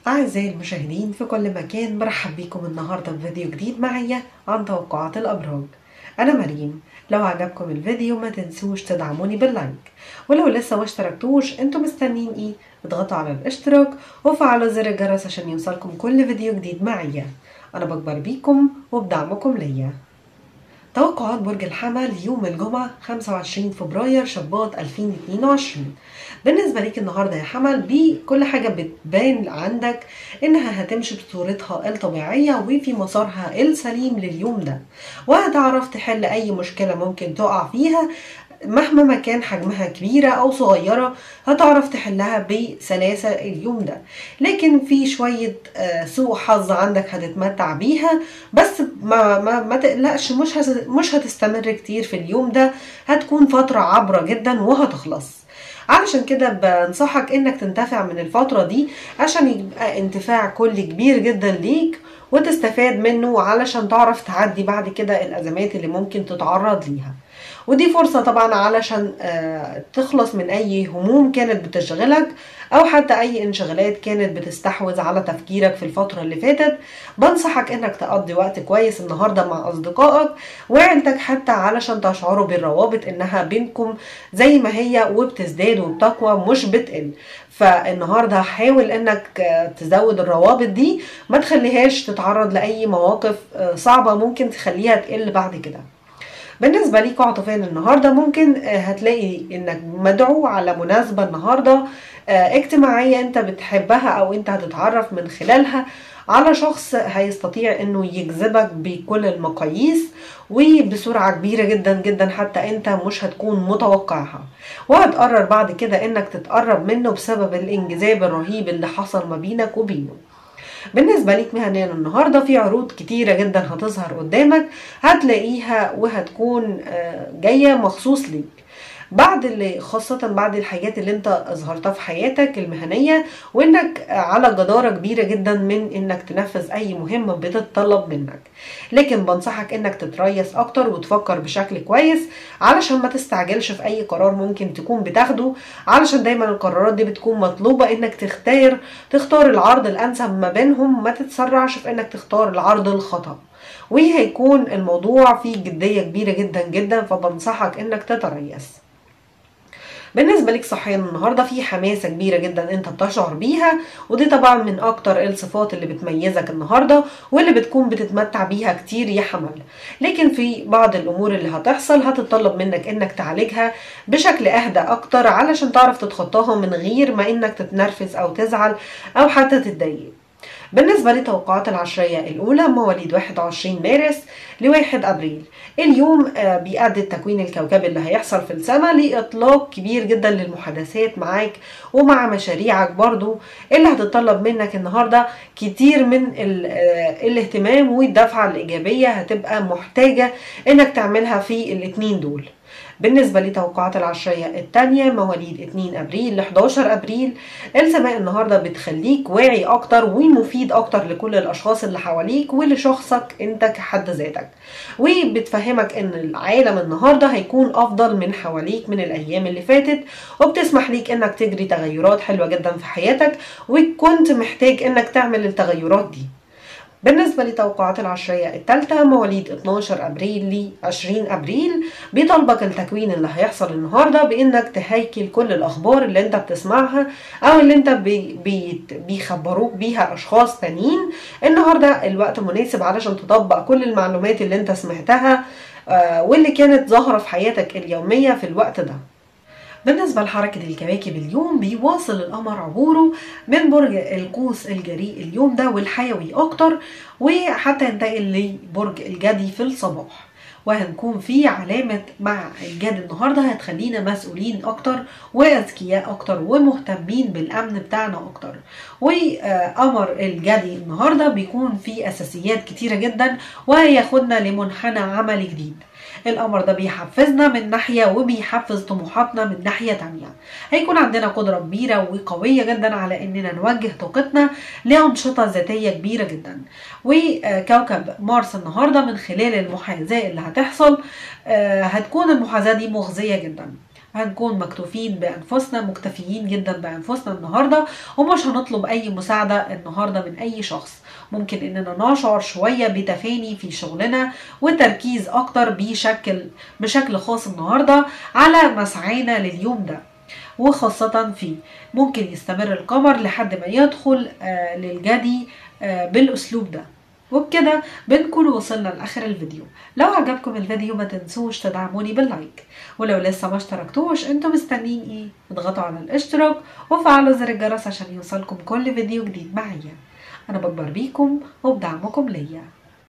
أعزائي المشاهدين في كل مكان برحب بكم النهاردة بفيديو جديد معايا عن توقعات الأبراج أنا مريم لو عجبكم الفيديو ما تنسوش تدعموني باللايك ولو لسه ما اشتركتوش انتوا مستنيين ايه اضغطوا على الاشتراك وفعلوا زر الجرس عشان يوصلكم كل فيديو جديد معايا أنا بكبر بيكم وبدعمكم ليا توقعات برج الحمل يوم الجمعة 25 فبراير شباط 2022 بالنسبة ليك النهاردة يا حمل بكل حاجة بتبان عندك إنها هتمشي بصورتها الطبيعية وفي مسارها السليم لليوم ده وهتعرف تحل أي مشكلة ممكن تقع فيها مهما ما كان حجمها كبيرة أو صغيرة هتعرف تحلها بسلاسة اليوم ده لكن في شوية سوء حظ عندك هتتمتع بيها بس ما, ما, ما تقلقش مش, مش هتستمر كتير في اليوم ده هتكون فترة عبرة جدا وهتخلص علشان كده بنصحك انك تنتفع من الفترة دي عشان يبقى انتفاع كل كبير جدا ليك وتستفاد منه علشان تعرف تعدي بعد كده الازمات اللي ممكن تتعرض ليها ودي فرصة طبعا علشان تخلص من أي هموم كانت بتشغلك أو حتى أي انشغالات كانت بتستحوذ على تفكيرك في الفترة اللي فاتت بنصحك إنك تقضي وقت كويس النهاردة مع أصدقائك وعيلتك حتى علشان تشعروا بالروابط إنها بينكم زي ما هي وبتزداد وبتقوى مش بتقل فالنهارده حاول انك تزود الروابط دي ما تخليهاش تتعرض لاي مواقف صعبه ممكن تخليها تقل بعد كده بالنسبه ليك عاطفيا النهارده ممكن هتلاقي انك مدعو على مناسبه النهارده اجتماعيه انت بتحبها او انت هتتعرف من خلالها على شخص هيستطيع انه يجذبك بكل المقاييس وبسرعة كبيرة جدا جدا حتى انت مش هتكون متوقعها وهتقرر بعد كده انك تتقرب منه بسبب الانجذاب الرهيب اللي حصل ما بينك وبينه بالنسبة ليك مهنيا النهاردة في عروض كتيرة جدا هتظهر قدامك هتلاقيها وهتكون جاية مخصوص ليك بعد اللي خاصة بعد الحاجات اللي انت اظهرتها في حياتك المهنية وانك على جدارة كبيرة جدا من انك تنفذ اي مهمة بتتطلب منك لكن بنصحك انك تتريث اكتر وتفكر بشكل كويس علشان ما تستعجلش في اي قرار ممكن تكون بتاخده علشان دايما القرارات دي بتكون مطلوبة انك تختار تختار العرض الانسب ما بينهم ما تتسرعش في انك تختار العرض الخطأ وهيكون الموضوع فيه جدية كبيرة جدا جدا فبنصحك انك تتريث بالنسبة لك صحيا النهاردة في حماسة كبيرة جدا انت بتشعر بيها ودي طبعا من اكتر الصفات اللي بتميزك النهاردة واللي بتكون بتتمتع بيها كتير يا حمل لكن في بعض الامور اللي هتحصل هتتطلب منك انك تعالجها بشكل اهدى اكتر علشان تعرف تتخطاها من غير ما انك تتنرفز او تزعل او حتى تتضايق بالنسبة لتوقعات العشرية الأولى مواليد 21 مارس لواحد أبريل اليوم بيأدي التكوين الكوكبي اللي هيحصل في السماء لإطلاق كبير جدا للمحادثات معاك ومع مشاريعك برضو اللي هتطلب منك النهاردة كتير من الاهتمام والدفعة الإيجابية هتبقى محتاجة إنك تعملها في الاتنين دول بالنسبة لتوقعات العشرية التانية مواليد 2 أبريل ل 11 أبريل السماء النهاردة بتخليك واعي أكتر ومفيد أكتر لكل الأشخاص اللي حواليك ولشخصك أنت كحد ذاتك وبتفهمك أن العالم النهاردة هيكون أفضل من حواليك من الأيام اللي فاتت وبتسمح ليك أنك تجري تغيرات حلوة جدا في حياتك وكنت محتاج أنك تعمل التغيرات دي بالنسبة لتوقعات العشرية الثالثة مواليد 12 أبريل ل 20 أبريل بيطالبك التكوين اللي هيحصل النهاردة بإنك تهيكل كل الأخبار اللي أنت بتسمعها أو اللي أنت بي بي بيخبروك بيها أشخاص تانيين النهاردة الوقت مناسب علشان تطبق كل المعلومات اللي أنت سمعتها آه واللي كانت ظاهرة في حياتك اليومية في الوقت ده بالنسبة لحركة الكواكب اليوم بيواصل القمر عبوره من برج القوس الجريء اليوم ده والحيوي أكتر وحتى ينتقل لبرج الجدي في الصباح وهنكون في علامة مع الجد النهاردة هتخلينا مسؤولين أكتر وأذكياء أكتر ومهتمين بالأمن بتاعنا أكتر وقمر الجدي النهاردة بيكون في أساسيات كتيرة جدا وهياخدنا لمنحنى عمل جديد القمر ده بيحفزنا من ناحية وبيحفز طموحاتنا من ناحية تانية هيكون عندنا قدرة كبيرة وقوية جدا على اننا نوجه طاقتنا لأنشطة ذاتية كبيرة جدا وكوكب مارس النهاردة من خلال المحاذاة اللي هتحصل هتكون المحاذاة دي مغزية جدا هنكون مكتوفين بأنفسنا مكتفيين جدا بأنفسنا النهاردة ومش هنطلب أي مساعدة النهاردة من أي شخص ممكن إننا نشعر شوية بتفاني في شغلنا وتركيز أكتر بشكل بشكل خاص النهاردة على مسعانا لليوم ده وخاصة فيه ممكن يستمر القمر لحد ما يدخل آه للجدي آه بالأسلوب ده وبكده بنكون وصلنا لاخر الفيديو لو عجبكم الفيديو ما تنسوش تدعموني باللايك ولو لسه ما اشتركتوش انتوا مستنيين ايه اضغطوا على الاشتراك وفعلوا زر الجرس عشان يوصلكم كل فيديو جديد معايا انا بكبر بيكم وبدعمكم ليا